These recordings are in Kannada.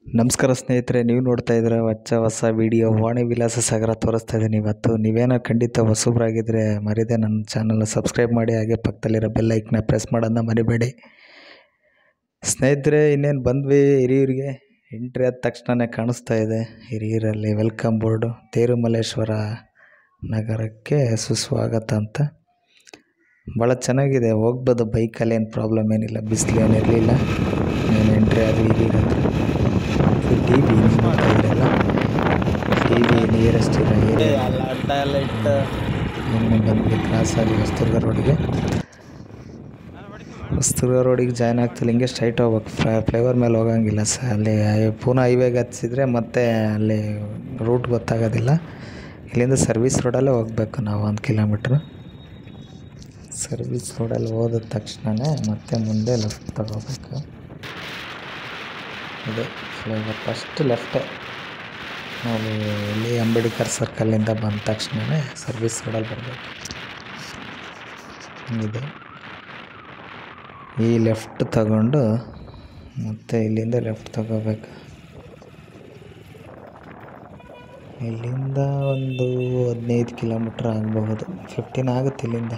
ನಮಸ್ಕಾರ ಸ್ನೇಹಿತರೆ ನೀವು ನೋಡ್ತಾ ಇದ್ದೀರ ಹೊಚ್ಚ ಹೊಸ ವಿಡಿಯೋ ವಾಣಿ ವಿಲಾಸ ಸಾಗರ ತೋರಿಸ್ತಾ ಇದ್ದೀನಿ ಇವತ್ತು ನೀವೇನೋ ಖಂಡಿತ ಹೊಸಬ್ರಾಗಿದ್ದರೆ ಮರಿದೆ ನನ್ನ ಚಾನಲ್ನ ಸಬ್ಸ್ಕ್ರೈಬ್ ಮಾಡಿ ಹಾಗೆ ಪಕ್ಕದಲ್ಲಿರೋ ಬೆಲ್ ಐಕ್ನ ಪ್ರೆಸ್ ಮಾಡೋದನ್ನ ಮರಿಬೇಡಿ ಸ್ನೇಹಿತರೆ ಇನ್ನೇನು ಬಂದ್ವಿ ಹಿರಿಯೂರಿಗೆ ಎಂಟ್ರಿ ಆದ ತಕ್ಷಣವೇ ಕಾಣಿಸ್ತಾ ಇದೆ ಹಿರಿಯೂರಲ್ಲಿ ವೆಲ್ಕಮ್ ಬೋರ್ಡು ತೇರುಮಲ್ಲೇಶ್ವರ ನಗರಕ್ಕೆ ಸುಸ್ವಾಗತ ಅಂತ ಭಾಳ ಚೆನ್ನಾಗಿದೆ ಹೋಗ್ಬೋದು ಬೈಕಲ್ಲಿ ಏನು ಪ್ರಾಬ್ಲಮ್ ಏನಿಲ್ಲ ಬಿಸಿಲು ಏನಿರಲಿಲ್ಲ ಏನು ಎಂಟ್ರಿ ಆದ್ವಿ ಹಿರಿಯೂರ ಹತ್ರ ಟಿ ವಿ ನೋಡ್ತಾ ಇದ್ದೀರಲ್ಲ ಟಿ ವಿ ನಿಯರೆಸ್ಟ್ ಇರೋ ಏರಿಯಾ ಅಡ್ಡ ಎಲ್ಲ ಇಟ್ಟು ಮೊನ್ನೆ ಬಂದ್ವಿ ಕ್ರಾಸ್ ಆಗಿ ಹೊಸದುರ್ಗ ರೋಡಿಗೆ ಹೊಸದುರ್ಗ ರೋಡಿಗೆ ಜಾಯ್ನ್ ಆಗ್ತಿಲ್ಲ ಹಿಂಗೆ ಸ್ಟ್ರೈಟ್ ಹೋಗ್ಬೇಕು ಫ್ಲೈ ಫ್ಲೈವರ್ ಮೇಲೆ ಹೋಗಂಗಿಲ್ಲ ಸ ಅಲ್ಲಿ ಪುನಃ ಹೈವೇಗೆ ಹತ್ತಿಸಿದ್ರೆ ಮತ್ತೆ ಅಲ್ಲಿ ರೂಟ್ ಗೊತ್ತಾಗೋದಿಲ್ಲ ಇಲ್ಲಿಂದ ಸರ್ವಿಸ್ ರೋಡಲ್ಲೇ ಹೋಗ್ಬೇಕು ನಾವು ಒಂದು ಕಿಲೋಮೀಟ್ರು ಸರ್ವಿಸ್ ರೋಡಲ್ಲಿ ಹೋದ ತಕ್ಷಣವೇ ಮತ್ತೆ ಮುಂದೆ ಲೆಫ್ಟ್ ತಗೋಬೇಕು ಇದೆ ಫ್ಲೈವರ್ ಫಸ್ಟ್ ಲೆಫ್ಟೇ ನಾವು ಇಲ್ಲಿ ಅಂಬೇಡ್ಕರ್ ಸರ್ಕಲ್ಲಿಂದ ಬಂದ ತಕ್ಷಣವೇ ಸರ್ವಿಸ್ ರೋಡಲ್ಲಿ ಬರಬೇಕು ಇದೆ ಈ ಲೆಫ್ಟ್ ತಗೊಂಡು ಮತ್ತೆ ಇಲ್ಲಿಂದ ಲೆಫ್ಟ್ ತಗೋಬೇಕು ಇಲ್ಲಿಂದ ಒಂದು ಹದಿನೈದು ಕಿಲೋಮೀಟ್ರ್ ಆಗಬಹುದು ಫಿಫ್ಟೀನ್ ಆಗುತ್ತೆ ಇಲ್ಲಿಂದ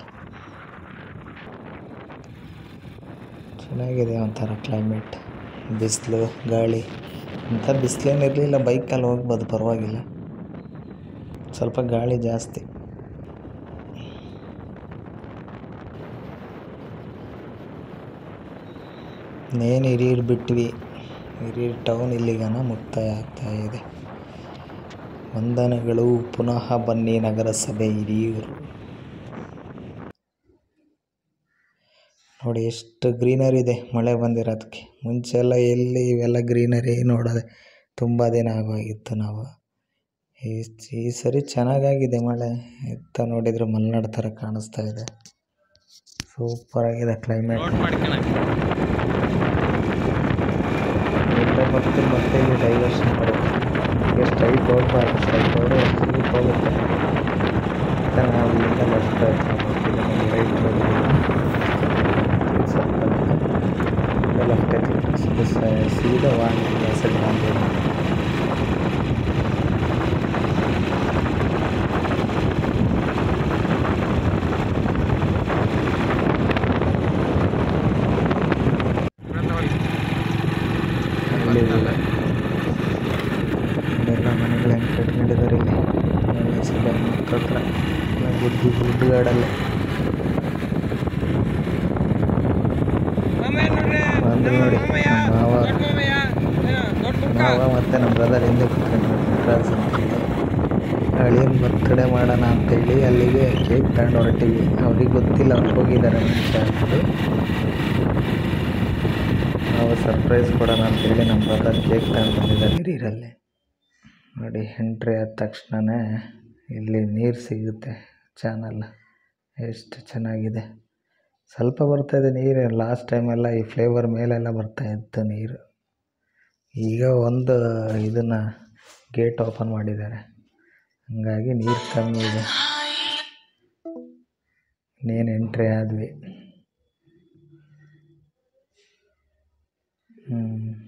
ಚೆನ್ನಾಗಿದೆ ಒಂಥರ ಕ್ಲೈಮೇಟ್ ಬಿಸಿಲು ಗಾಳಿ ಅಂಥ ಬಿಸಿಲೇನಿರಲಿಲ್ಲ ಬೈಕಲ್ಲಿ ಹೋಗ್ಬೋದು ಪರವಾಗಿಲ್ಲ ಸ್ವಲ್ಪ ಗಾಳಿ ಜಾಸ್ತಿ ಇನ್ನೇನು ಹಿರಿಯೂರು ಬಿಟ್ವಿ ಹಿರಿಯೂರು ಟೌನ್ ಇಲ್ಲಿಗನ ಮುಕ್ತಾಯ ಆಗ್ತಾ ಇದೆ ವಂದನೆಗಳು ಪುನಃ ಬನ್ನಿ ನಗರಸಭೆ ಹಿರಿಯೂರು ನೋಡಿ ಎಷ್ಟು ಗ್ರೀನರಿ ಇದೆ ಮಳೆ ಬಂದಿರೋದಕ್ಕೆ ಮುಂಚೆ ಎಲ್ಲ ಎಲ್ಲಿ ಇವೆಲ್ಲ ಗ್ರೀನರಿ ನೋಡೋದೆ ತುಂಬ ದಿನ ಆಗೋಗಿತ್ತು ನಾವು ಈ ಈ ಸರಿ ಚೆನ್ನಾಗಾಗಿದೆ ಮಳೆ ಎತ್ತ ನೋಡಿದರೆ ಮಲೆನಾಡು ಥರ ಕಾಣಿಸ್ತಾ ಇದೆ ಸೂಪರಾಗಿದೆ ಕ್ಲೈಮೇಟ್ ನೋಟ್ ಮಾಡ್ಕೊಳಕ್ಕೆ ಇಲ್ಲಿಂದ ಮತ್ತೆ ಮತ್ತೆ ಇಲ್ಲಿ ಡೈವರ್ಷನ್ ಬರುತ್ತೆ ಈಗ ಸ್ಟ್ರೈಟ್ ಹೋಗ್ಬಾರ್ದು ಸ್ಟ್ರೈಟ್ ಹೋದರೆ ಸ್ಲೀಪ್ ಹೋಗುತ್ತೆ ಮತ್ತು ನಾವು ಇಲ್ಲಿಂದ ಲೆಫ್ಟ್ ಹೋಗ್ತೀವಿ ರೈಟ್ ಸ್ವಲ್ಪ ಲೆಫ್ಟ್ ಸೀದಾ ವಾಣಿ ಹೆಸರು ಬಂದಿದೆ ಅಲ್ಲಿ ಇಲ್ಲೆಲ್ಲ ಮನೆಗಳು ಹೆಂಗೆ ಕಟ್ಕೊಂಡಿದ್ದಾರೆ ಇಲ್ಲಿ ಎಲ್ಲ ಸಭೆ ಹತ್ರ ಎಲ್ಲ ಗುಡ್ಡು ಗುಡ್ಡುಗಾಡಲ್ಲೇ ಬಂದ್ರು ನೋಡಿ ನಮ್ಮ ಮಾವ ಮಾವ ಮತ್ತು ನಮ್ಮ ಬ್ರದರ್ ಹಿಂದೆ ಕೂತ್ಕೊಂಡು ಕ್ರಾಸ್ ಅಂತೇಳಿ ಅಳಿಯನ್ ಬರ್ತಡೇ ಮಾಡೋಣ ಅಂತೇಳಿ ಅಲ್ಲಿಗೆ ಕೇಕ್ ತಗೊಂಡು ಹೊರಟಿವಿ ಅವ್ರಿಗೆ ಗೊತ್ತಿಲ್ಲ ಅವ್ರು ಹೋಗಿದ್ದಾರೆ ಮುಂಚೆ ಅಂದ್ಬಿಟ್ಟು ನಾವು ಸರ್ಪ್ರೈಸ್ ಕೊಡೋಣ ಅಂತೇಳಿ ನಮ್ಮ ಬ್ರದರ್ ಕೇಕ್ ತಗೊಂಡು ಬಂದಿದ್ದಾರೆ ಹಿರಿಯರಲ್ಲಿ ನೋಡಿ ಎಂಟ್ರಿ ಆದ ತಕ್ಷಣವೇ ಇಲ್ಲಿ ನೀರು ಸಿಗುತ್ತೆ ಚಾನಲ್ ಎಷ್ಟು ಚೆನ್ನಾಗಿದೆ ಸ್ವಲ್ಪ ಬರ್ತಾಯಿದೆ ನೀರು ಲಾಸ್ಟ್ ಟೈಮೆಲ್ಲ ಈ ಫ್ಲೇವರ್ ಮೇಲೆಲ್ಲ ಬರ್ತಾ ಇತ್ತು ನೀರು ಈಗ ಒಂದು ಇದನ್ನು ಗೇಟ್ ಓಪನ್ ಮಾಡಿದ್ದಾರೆ ಹಂಗಾಗಿ ನೀರು ಕಮ್ಮಿ ಇದೆ ಇನ್ನೇನು ಎಂಟ್ರಿ ಆದ್ವಿ ಹ್ಞೂ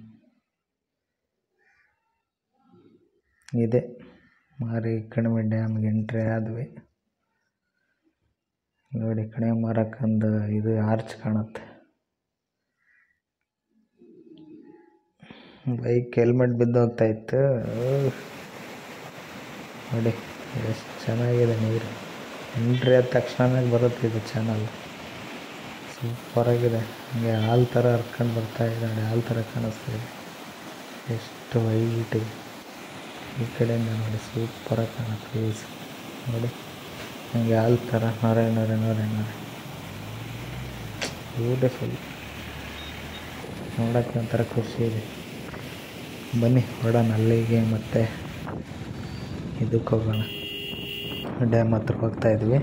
ಇದೆ ಮಾರಿ ಕಣಿವೆ ಡ್ಯಾಮ್ಗೆ ಎಂಟ್ರಿ ಆದ್ವಿ ನೋಡಿ ಕಣಿವೆ ಮಾರಕ್ಕೊಂದು ಇದು ಆರ್ಚ್ ಕಾಣುತ್ತೆ ಬೈಕ್ ಹೆಲ್ಮೆಟ್ ಬಿದ್ದು ಹೋಗ್ತಾ ಇತ್ತು ನೋಡಿ ಎಷ್ಟು ಚೆನ್ನಾಗಿದೆ ನೀರು ಎಂಟ್ರಿ ಆದ ತಕ್ಷಣವೇ ಬರುತ್ತೆ ಇದು ಚಾನಲ್ ಸೂಪರಾಗಿದೆ ಹಂಗೆ ಹಾಲು ಥರ ಹರ್ಕೊಂಡು ಬರ್ತಾ ಇದೆ ನೋಡಿ ಹಾಲು ಥರ ಕಾಣಿಸ್ತಾ ಇದೆ ಎಷ್ಟು ವೈಟ್ ಇದೆ ಈ ಕಡೆಯಿಂದ ನೋಡಿ ಸೂಪರಾಗಿ ಕಾಣುತ್ತೆ ವ್ಯೂಸ್ ನೋಡಿ ಹಂಗೆ ಹಾಲು ಥರ ನೊರೆ ನೊರೆ ನೊರೆ ನೊರೆ ಬ್ಯೂಟಿಫುಲ್ ನೋಡೋಕ್ಕೆ ಒಂಥರ ಖುಷಿ ಇದೆ ಬನ್ನಿ ಹೊರಡೋಣ ಅಲ್ಲಿಗೆ ಮತ್ತೆ ಇದಕ್ಕೆ ಹೋಗೋಣ ಡ್ಯಾಮ್ ಹತ್ರ ಹೋಗ್ತಾ ಇದ್ವಿ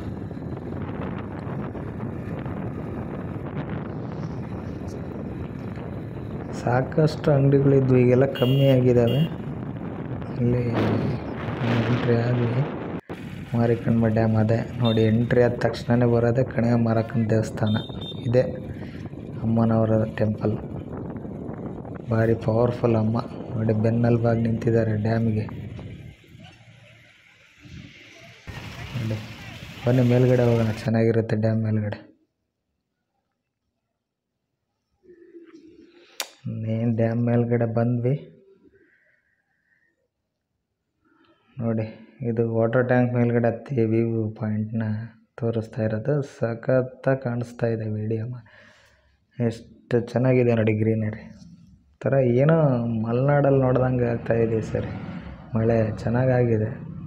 ಸಾಕಷ್ಟು ಅಂಗಡಿಗಳಿದ್ವು ಈಗೆಲ್ಲ ಕಮ್ಮಿ ಆಗಿದ್ದಾವೆ ಇಲ್ಲಿ ಎಂಟ್ರಿ ಆದ್ವಿ ಮಾರಿಕಣ್ಮ ಡ್ಯಾಮ್ ಅದೇ ನೋಡಿ ಎಂಟ್ರಿ ಆದ ತಕ್ಷಣವೇ ಬರೋದೇ ಕಣಿವೆ ಮಾರಕ್ಕನ ದೇವಸ್ಥಾನ ಇದೆ ಅಮ್ಮನವರ ಟೆಂಪಲ್ ಭಾರಿ ಪವರ್ಫುಲ್ ಅಮ್ಮ ನೋಡಿ ಬೆನ್ನೆಲುಬಾಗಿ ನಿಂತಿದ್ದಾರೆ ಡ್ಯಾಮಿಗೆ ನೋಡಿ ಬನ್ನಿ ಮೇಲ್ಗಡೆ ಹೋಗೋಣ ಚೆನ್ನಾಗಿರುತ್ತೆ ಡ್ಯಾಮ್ ಮೇಲ್ಗಡೆ ಏನು ಡ್ಯಾಮ್ ಮೇಲ್ಗಡೆ ಬಂದ್ವಿ ನೋಡಿ ಇದು ವಾಟರ್ ಟ್ಯಾಂಕ್ ಮೇಲ್ಗಡೆ ಹತ್ತಿ ವ್ಯೂ ಪಾಯಿಂಟ್ನ ತೋರಿಸ್ತಾ ಇರೋದು ಸಖತ್ತಾಗಿ ಕಾಣಿಸ್ತಾ ಇದೆ ವಿಡಿಯೋ ಎಷ್ಟು ಚೆನ್ನಾಗಿದೆ ನೋಡಿ ಗ್ರೀನರಿ ಥರ ಏನೋ ಮಲೆನಾಡಲ್ಲಿ ನೋಡ್ದಂಗೆ ಆಗ್ತಾ ಇದೆ ಸರ್ ಮಳೆ ಚೆನ್ನಾಗಾಗಿದೆ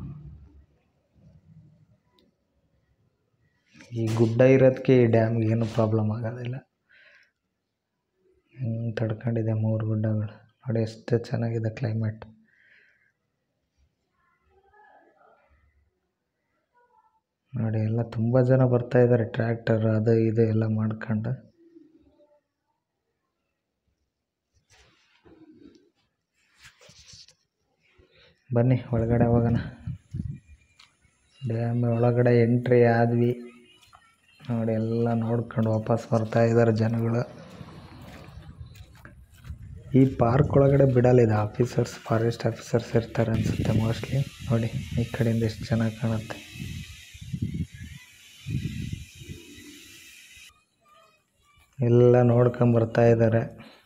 ಈ ಗುಡ್ಡ ಇರೋದಕ್ಕೆ ಈ ಡ್ಯಾಮ್ಗೆ ಏನೂ ಪ್ರಾಬ್ಲಮ್ ಆಗೋದಿಲ್ಲ ಹಿಂಗೆ ತಡ್ಕೊಂಡಿದೆ ಮೂರು ಗುಡ್ಡಗಳು ನೋಡಿ ಎಷ್ಟು ಚೆನ್ನಾಗಿದೆ ಕ್ಲೈಮೇಟ್ ನೋಡಿ ಎಲ್ಲ ತುಂಬ ಜನ ಬರ್ತಾ ಇದ್ದಾರೆ ಟ್ರ್ಯಾಕ್ಟರ್ ಅದು ಇದು ಎಲ್ಲ ಮಾಡ್ಕೊಂಡು ಬನ್ನಿ ಒಳಗಡೆ ಹೋಗೋಣ ಡ್ಯಾಮ್ ಒಳಗಡೆ ಎಂಟ್ರಿ ಆದ್ವಿ ನೋಡಿ ಎಲ್ಲ ನೋಡ್ಕೊಂಡು ವಾಪಸ್ ಬರ್ತಾ ಇದ್ದಾರೆ ಜನಗಳು ಈ ಪಾರ್ಕ್ ಒಳಗಡೆ ಬಿಡಲ್ಲ ಇದು ಆಫೀಸರ್ಸ್ ಫಾರೆಸ್ಟ್ ಆಫೀಸರ್ಸ್ ಇರ್ತಾರೆ ಅನಿಸುತ್ತೆ ಮೋಸ್ಟ್ಲಿ ನೋಡಿ ಈ ಕಡೆಯಿಂದ ಎಷ್ಟು ಚೆನ್ನಾಗಿ ಕಾಣುತ್ತೆ ಎಲ್ಲ ನೋಡ್ಕೊಂಬರ್ತಾ ಇದ್ದಾರೆ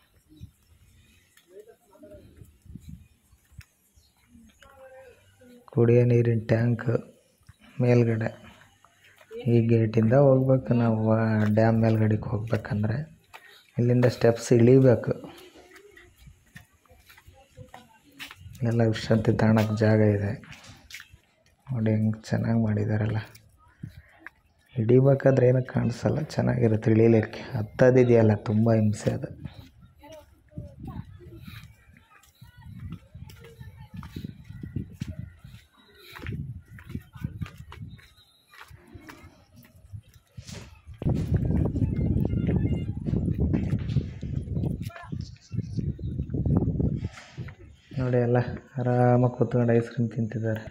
ಕುಡಿಯೋ ನೀರಿನ ಟ್ಯಾಂಕ್ ಮೇಲ್ಗಡೆ ಈ ಗೇಟಿಂದ ಹೋಗ್ಬೇಕು ನಾವು ಡ್ಯಾಮ್ ಮೇಲ್ಗಡೆಗೆ ಹೋಗ್ಬೇಕಂದ್ರೆ ಇಲ್ಲಿಂದ ಸ್ಟೆಪ್ಸ್ ಇಳಿಬೇಕು ಎಲ್ಲ ವಿಶ್ರಾಂತಿ ತಾಣಕ್ಕೆ ಜಾಗ ಇದೆ ನೋಡಿ ಹೆಂಗೆ ಚೆನ್ನಾಗಿ ಮಾಡಿದಾರಲ್ಲ ಹಿಡಿಬೇಕಾದ್ರೆ ಏನೂ ಕಾಣಿಸಲ್ಲ ಚೆನ್ನಾಗಿರುತ್ತೆ ಇಳಿಲಿಕ್ಕೆ ಹತ್ತದಿದೆಯಲ್ಲ ತುಂಬ ಹಿಂಸೆ ಅದು ನೋಡಿ ಎಲ್ಲ ಆರಾಮಾಗಿ ಕೂತ್ಕೊಂಡು ಐಸ್ ಕ್ರೀಮ್ ತಿಂತಿದ್ದಾರೆ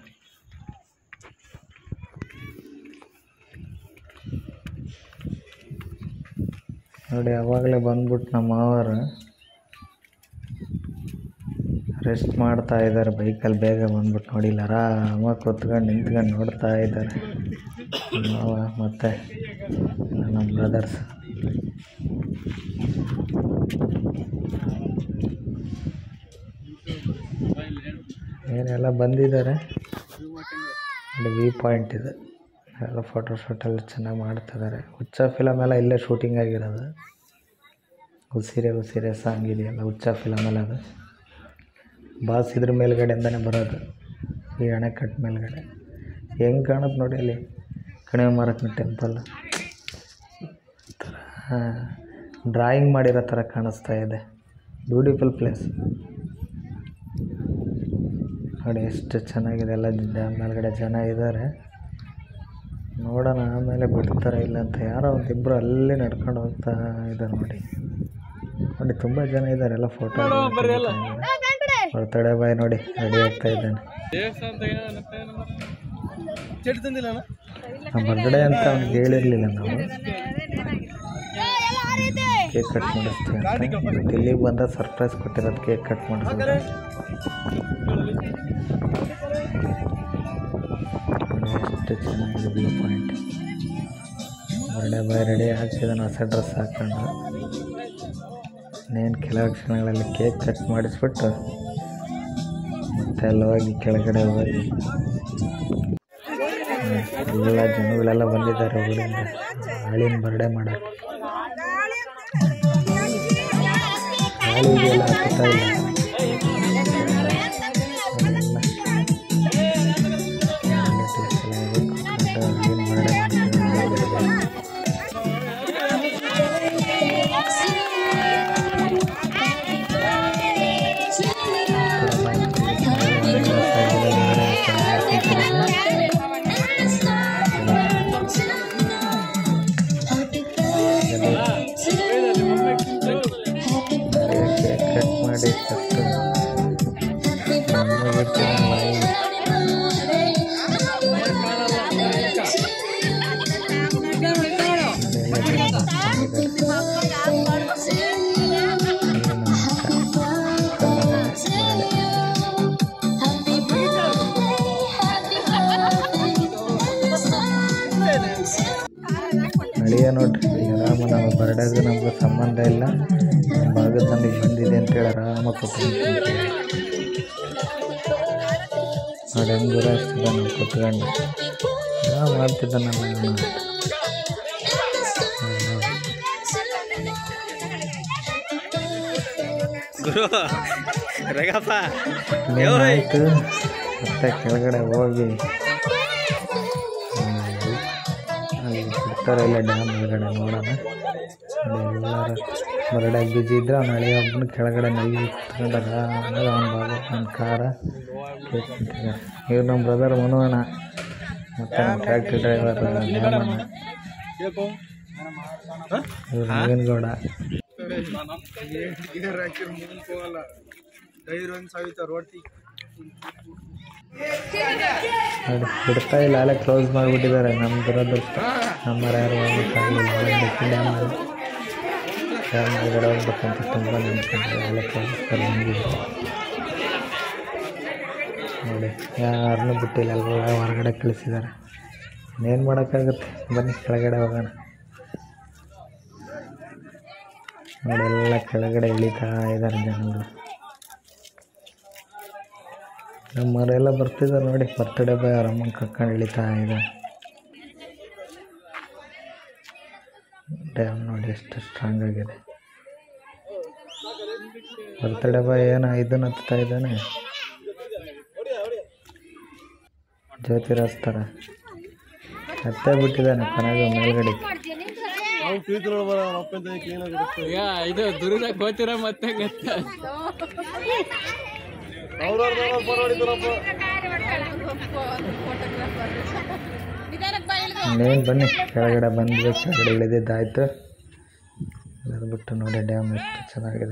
ನೋಡಿ ಅವಾಗಲೇ ಬಂದ್ಬಿಟ್ಟು ನಮ್ಮ ಮಾವರು ರೆಸ್ಟ್ ಮಾಡ್ತಾ ಇದ್ದಾರೆ ಬೈಕಲ್ಲಿ ಬೇಗ ಬಂದ್ಬಿಟ್ಟು ನೋಡಿಲ್ಲ ಆರಾಮಾಗಿ ಕೂತ್ಕೊಂಡು ನಿಂತ್ಕೊಂಡು ನೋಡ್ತಾ ಇದ್ದಾರೆ ಮಾವ ಮತ್ತು ನಮ್ಮ ಬ್ರದರ್ಸ್ ಏನೆಲ್ಲ ಬಂದಿದ್ದಾರೆ ನೋಡಿ ವ್ಯೂ ಪಾಯಿಂಟ್ ಇದೆ ಎಲ್ಲ ಫೋಟೋ ಶೂಟೆಲ್ಲ ಚೆನ್ನಾಗಿ ಮಾಡ್ತಿದ್ದಾರೆ ಹುಚ್ಚ ಫಿಲಮ್ ಎಲ್ಲ ಇಲ್ಲೇ ಶೂಟಿಂಗ್ ಆಗಿರೋದು ಉಸಿರೆ ಉಸಿರೆ ಸಾಂಗ್ ಇದೆಯಲ್ಲ ಹುಚ್ಚ ಫಿಲಮ್ ಎಲ್ಲ ಅದು ಬಾಸ್ ಇದ್ರ ಮೇಲ್ಗಡೆಯಿಂದನೇ ಬರೋದು ಈ ಅಣೆಕಟ್ಟು ಮೇಲ್ಗಡೆ ಹೆಂಗೆ ಕಾಣುತ್ತೆ ನೋಡಿ ಅಲ್ಲಿ ಕಣಿವೆ ಮಾರಕ್ಕನ ಟೆಂಪಲ್ ಡ್ರಾಯಿಂಗ್ ಮಾಡಿರೋ ಥರ ಕಾಣಿಸ್ತಾ ಇದೆ ಬ್ಯೂಟಿಫುಲ್ ಪ್ಲೇಸ್ ನೋಡಿ ಎಷ್ಟು ಚೆನ್ನಾಗಿದೆ ಎಲ್ಲ ಡ್ಯಾಮ್ ಮೇಲ್ಗಡೆ ಜನ ಇದ್ದಾರೆ ನೋಡೋಣ ಆಮೇಲೆ ಬಿಡ್ತಾರೆ ಇಲ್ಲ ಅಂತ ಯಾರೋ ಒಂದಿಬ್ಬರು ಅಲ್ಲಿ ನಡ್ಕೊಂಡು ಹೋಗ್ತಾ ಇದ್ದಾರೆ ನೋಡಿ ನೋಡಿ ತುಂಬ ಜನ ಇದ್ದಾರೆ ಎಲ್ಲ ಫೋಟೋ ಬರ್ತಡೇ ಬಾಯ್ ನೋಡಿ ರೆಡಿ ಆಗ್ತಾ ಇದ್ದಾನೆ ಬರ್ತ್ಡೇ ಅಂತ ಅವ್ನಿಗೆ ಹೇಳಿರಲಿಲ್ಲ ನಾವು ಕೇಕ್ ಕಟ್ ಮಾಡಿಸ್ತೀವಿ ಅಂತ ಬಟ್ ಇಲ್ಲಿಗೆ ಬಂದ ಸರ್ಪ್ರೈಸ್ ಕೊಟ್ಟಿರೋದು ಕೇಕ್ ಕಟ್ ಮಾಡಿಸೋದು ನೋಡಿ ಎಷ್ಟು ಚೆನ್ನಾಗಿದೆ view point birthday boy ready ಆಗ್ತಿದ್ದಾನೆ ಹೊಸ ಡ್ರೆಸ್ ಹಾಕ್ಕೊಂಡು ಇನ್ನೇನು ಕೆಲವು ಕ್ಷಣಗಳಲ್ಲಿ ಕೇಕ್ ಕಟ್ ಮಾಡಿಸ್ಬಿಟ್ಟು ಮತ್ತೆ ಅಲ್ಲಿ ಹೋಗಿ ಕೆಳಗಡೆ ಹೋಗಿ ಹ್ಮ್, ಎಲ್ಲ ಜನಗಳೆಲ್ಲ ಬಂದಿದ್ದಾರೆ ಊರಿಂದ ಹಾಳಿನ ಬರ್ಡೇ ಮಾಡೋಕ್ಕೆ ಹಾಳು ಇದೆಯಲ್ಲ ಹಾಕ್ತಾ ಇಲ್ಲ ಕೇಕ್ ಕಟ್ ಮಾಡಿ ಫಸ್ಟು ಇದೆ ನೋಡ್ರಿ ಆರಾಮ ನಮ್ಮ ಬರ್ಡೇಗೂ ನಮ್ಗೆ ಸಂಬಂಧ ಇಲ್ಲ ನಮ್ಮ ಭಾಗದ ನಮಗೆ ಬಂದಿದೆ ಅಂತೇಳಿ ಆರಾಮ ಕೂತ್ಕೊಂಡು ನೋಡಿ ಹೆಂಗೆ ಗುರಾಯಿಸ್ತಿದ್ದ ನಾವು ಕೂತ್ಕೊಂಡು ಯಾವ ಮಾಡ್ತಿದ್ದ ನನ್ನ ಇವನು ಅಂತ. ಹ್ಮ್, ನೋಡಿ. ಗುರು ರೇಗಪ್ಪ ಏನಾಯ್ತು ಮತ್ತೆ ಕೆಳಗಡೆ ಹೋಗಿ ಹ್ಮ್, ಅಲ್ಲಿ ಬಿಡ್ತಾರೆ ಇಲ್ಲ ಡ್ಯಾಮ್ ಒಳಗಡೆ ನೋಡೋಣ ನೋಡಿ ಎಲ್ಲರೂ ಹೊರಗಡೆ ಬಿಜಿ ಇದ್ರೆ ಅವ್ನು ಹಳೆ ಹಬ್ಬನ ಕೆಳಗಡೆ ನಲ್ಲಿ ಕುತ್ಕೊಂಡಾಗ ಆಮೇಲೆ ಅವ್ನ ಬಾಗ ಅವ್ನ ಕಾರ ಇವ್ರು ನಮ್ಮ ಬ್ರದರ್ ಮನೋಹಣ ಮತ್ತು ನಮ್ಮ ಟ್ರ್ಯಾಕ್ಟ್ರಿ ಡ್ರೈವರ್ ಡ್ಯಾಮಣ್ಣ ಇವ್ರು ನವೀನ್ಗೌಡ ನೋಡಿ ಬಿಡ್ತಾ ಇಲ್ಲ ಅಲ್ಲೇ ಕ್ಲೋಸ್ ಮಾಡಿಬಿಟ್ಟಿದ್ದಾರೆ ನಮ್ಮ ದುರದೃಷ್ಟ ನಮ್ಮ ಯಾರು ಹೋಗ್ಬೇಕಾಗಿಲ್ಲ ಹೋಗ್ಬೇಕು ಡ್ಯಾಮ್ ಡ್ಯಾಮ್ ಒಳಗಡೆ ಹೋಗ್ಬೇಕಂತ ತುಂಬ ನೆನ್ಕೊಂಡ್ರೆ ಅಲ್ಲೇ ಕ್ಲೋಸ್ ಬಂದಿದ್ರು ನೋಡಿ ಯಾರನ್ನೂ ಬಿಟ್ಟಿಲ್ಲ ಎಲ್ಲ ಹೊರಗಡೆ ಕಳಿಸಿದ್ದಾರೆ ಇನ್ನೇನು ಮಾಡೋಕ್ಕಾಗುತ್ತೆ ಬನ್ನಿ ಕೆಳಗಡೆ ಹೋಗೋಣ ನೋಡಿ ಎಲ್ಲ ಕೆಳಗಡೆ ಇಳಿತಾ ಇದ್ದಾರೆ ಜನಗಳು ನಮ್ಮವರೆಲ್ಲ ಬರ್ತಿದ್ದಾರೆ ನೋಡಿ ಬರ್ತಡೇ ಬಾಯ್ ಅವ್ರ ಅಮ್ಮನ ಕರ್ಕೊಂಡು ಇಳಿತಾ ಇದ್ದಾರೆ ಡ್ಯಾಮ್ ನೋಡಿ ಎಷ್ಟು ಸ್ಟ್ರಾಂಗ್ ಆಗಿದೆ ಬರ್ತಡೇ ಬಾಯ್ ಏನೋ ಇದನ್ನ ಹತ್ತಾ ಇದ್ದಾನೆ ಜ್ಯೋತಿರಾಜ್ ಥರ ಹತ್ತೇ ಬಿಟ್ಟಿದ್ದಾನೆ ಕೊನೆಗೆ ಮೇಲ್ಗಡೆ ಈಗ ಇದು ದುರ್ಗ ಗೊತ್ತಿರ ಮತ್ತೆ ಗೊತ್ತ ಇನ್ನೇನು ಬನ್ನಿ ಕೆಳಗಡೆ ಬಂದ್ವಿ ಕೆಳಗಡೆ ಇಳಿದಿದ್ದಾಯ್ತು ಅದು ಬಿಟ್ಟು ನೋಡಿ ಡ್ಯಾಮ್ ಎಷ್ಟು ಚೆನ್ನಾಗಿದೆ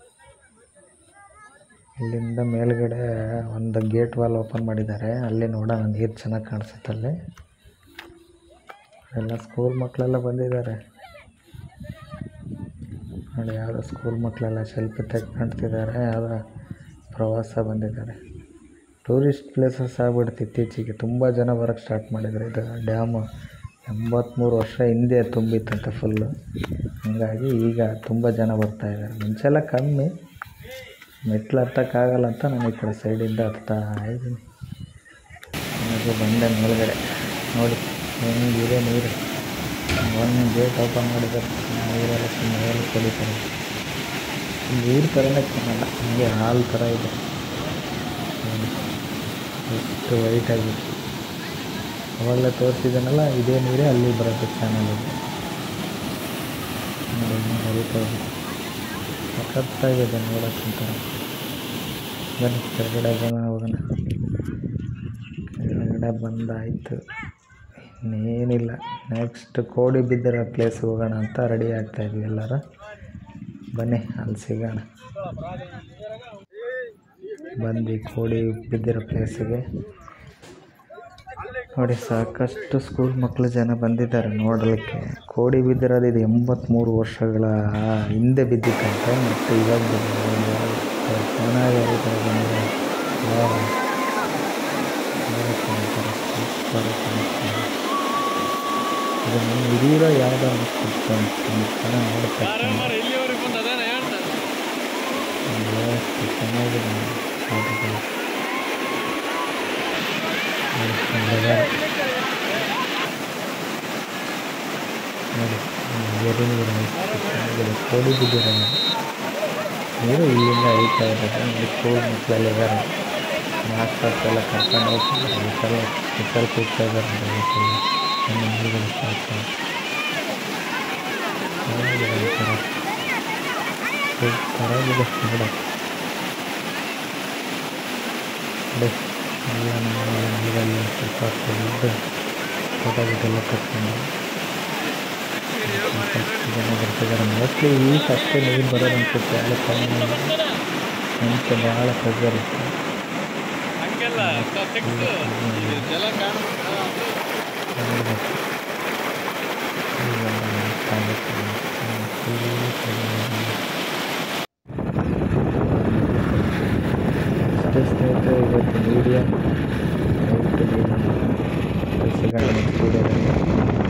ಇಲ್ಲಿಂದ ಮೇಲ್ಗಡೆ ಒಂದು ಗೇಟ್ ವಾಲ್ ಓಪನ್ ಮಾಡಿದ್ದಾರೆ ಅಲ್ಲಿ ನೋಡೋಣ ನೀರು ಚೆನ್ನಾಗಿ ಕಾಣಿಸುತ್ತೆ ಅಲ್ಲಿ ಎಲ್ಲ ಸ್ಕೂಲ್ ಮಕ್ಕಳೆಲ್ಲ ಬಂದಿದ್ದಾರೆ ನೋಡಿ ಯಾವುದೋ ಸ್ಕೂಲ್ ಮಕ್ಕಳೆಲ್ಲ ಸೆಲ್ಫಿ ತೆಗ್ಕೊಂತಿದ್ದಾರೆ ಯಾವುದೋ ಪ್ರವಾಸ ಬಂದಿದ್ದಾರೆ ಟೂರಿಸ್ಟ್ ಪ್ಲೇಸಸ್ ಆಗ್ಬಿಡ್ತು ಇತ್ತೀಚೆಗೆ ತುಂಬ ಜನ ಬರೋಕ್ಕೆ ಸ್ಟಾರ್ಟ್ ಮಾಡಿದ್ರು ಇದು ಡ್ಯಾಮು ಎಂಬತ್ತ್ಮೂರು ವರ್ಷ ಹಿಂದೆ ತುಂಬಿತ್ತಂತೆ ಫುಲ್ಲು ಹಂಗಾಗಿ ಈಗ ತುಂಬ ಜನ ಬರ್ತಾ ಇದ್ದಾರೆ ಮುಂಚೆಲ್ಲ ಕಮ್ಮಿ ಮೆಟ್ಲು ಹತ್ತಕ್ಕಾಗಲ್ಲ ಅಂತ ನಾನು ಈ ಕಡೆ ಸೈಡಿಂದ ಹತ್ತಾ ಇದ್ದೀನಿ ನನಗೆ ಬಂದೆ ಮೇಲ್ಗಡೆ ನೋಡಿ ಹೆಂಗಿದೆ ನೀರು ಒಂದು ಗೇಟ್ ಓಪನ್ ಮಾಡಿದ್ದಾರೆ ನೀರೆಲ್ಲ ಮೇಲೆ ಕುಡಿತಾರೆ ನೀರು ಥರನೇ ಕಾಣಲ್ಲ ಹಂಗೆ ಹಾಲು ಥರ ಇದೆ ನೋಡಿ ಎಷ್ಟು ವೈಟ್ ಆಗಿದೆ ಅವಾಗಲೇ ತೋರಿಸಿದ್ದಾನಲ್ಲ ಇದೇ ನೀರೇ ಅಲ್ಲಿ ಬರುತ್ತೆ ಚಾನಲ್ ಇದೆ ನೋಡಿ ಹೆಂಗೆ ಹರಿತಾ ಇದೆ ಸಖತ್ತಾಗಿದೆ ನೋಡೋಕ್ಕಂತ ಬನ್ನಿ ಕೆಳಗಡೆ ಬಂದ ಹೋಗೋಣ ಕೆಳಗಡೆ ಬಂದಾಯಿತು ಇನ್ನೇನಿಲ್ಲ ನೆಕ್ಸ್ಟ್ ಕೋಡಿ ಬಿದ್ದಿರೋ ಪ್ಲೇಸ್ಗೆ ಹೋಗೋಣ ಅಂತ ರೆಡಿ ಆಗ್ತಾಯಿದ್ವಿ ಎಲ್ಲರೂ ಬನ್ನಿ ಅಲ್ಲಿ ಸಿಗೋಣ ಬಂದು ಕೋಡಿ ಬಿದ್ದಿರೋ ಪ್ಲೇಸಿಗೆ ನೋಡಿ ಸಾಕಷ್ಟು ಸ್ಕೂಲ್ ಮಕ್ಕಳು ಜನ ಬಂದಿದ್ದಾರೆ ನೋಡಲಿಕ್ಕೆ ಕೋಡಿ ಬಿದ್ದಿರೋದು ಇದು ಎಂಬತ್ತ್ಮೂರು ವರ್ಷಗಳ ಹಿಂದೆ ಬಿದ್ದಿತ್ತಂತೆ ಮತ್ತು ಇವಾಗ ಬಿದ್ದಿದೆ. ಚೆನ್ನಾಗಿ ಆಗಿದೆ ಬಂದಿದೆ. ವಾವ್. ಚೆನ್ನಾಗಿ ಕಾಣ್ತಾರೆ. ಸೂಪರ್ ಕಾಣಿಸ್ತಾ ಇದೆ. ಇದು ನಮ್ಮ ಹಿರಿಯರೋ ಯಾವುದೋ ಅನಿಸ್ತಿತ್ತು ಚೆನ್ನಾಗಿ ನೋಡುತ್ತೆ ಇಲ್ಲಿವರೆಗೆ ಬಂದು ಅದೇನ ಹೇಳ್ತಾರೆ ಎಷ್ಟು ಚೆನ್ನಾಗಿದೆ ಫೋಟೋಗಳು ನೋಡಿ ಒಳ್ಳೆದಾರೆ. ನೋಡಿ ಎರೆ ನೀರು ಎಷ್ಟು ಚೆನ್ನಾಗಿದೆ ಕೋಡಿ ಬಿದ್ದಿರೋ ನೀರು ಇಲ್ಲಿಂದ ಹರಿತಾ ಇರೋದು ನೋಡಿ ಸ್ಕೂಲ್ ಮಕ್ಕಳೆಲ್ಲ ಇದ್ದಾರೆ ಮಾಸ್ಟರ್ಸ್ ಎಲ್ಲ ಕರ್ಕೊಂಡು ಹೋಗ್ತಿದ್ದಾರೆ ವಿಸಲ್ ವಿಸಲ್ ಕೂಗ್ತಾ ಇದ್ದಾರೆ ನೋಡಿ ಫುಲ್ ನಮ್ಮ ನೀರುಗಳು ಸಾಕು ಚೆನ್ನಾಗಿದೆ ಒಂಥರ ಸೂಪರಾಗಿದೆ ನೋಡೋಕ್ಕೆ ನೋಡಿ ಎಲ್ಲ ನಮ್ಮ ನೀರಲ್ಲಿ ಸ್ವಲ್ಪ ತೆಗೆದು ಫೋಟೋ ಗಿಟೆಲ್ಲ ತಕ್ಕೊಂಡು ಸಾಕಷ್ಟು ಜನ ಬರ್ತಿದ್ದಾರೆ ಮೋಸ್ಟ್ಲಿ ಈಗ ಅಷ್ಟೇ ನೀರು ಬರೋದು ಅನ್ಸುತ್ತೆ ಎಲ್ಲ ಕಮ್ಮಿ ಮುಂಚೆ ಭಾಳ ಪ್ರೆಷರ್ ಇತ್ತು ಹಂಗೆಲ್ಲ ಜಲ ಕಾಣ್ಬೇಕು ನೋಡ್ಬೇಕು ಈಗ ಅನಿಸ್ತಾ ಆಗುತ್ತೆ ಫುಲ್ ಕಡಿಮೆ ಅಷ್ಟೇ ಸ್ನೇಹಿತರೆ ಇವತ್ತು ಮೀಡಿಯಾ ದಯವಿಟ್ಟು ನೀವು ಸಿಗೋಣ ನೆಕ್ಸ್ಟ್ ವೀಡಿಯೋದಲ್ಲಿ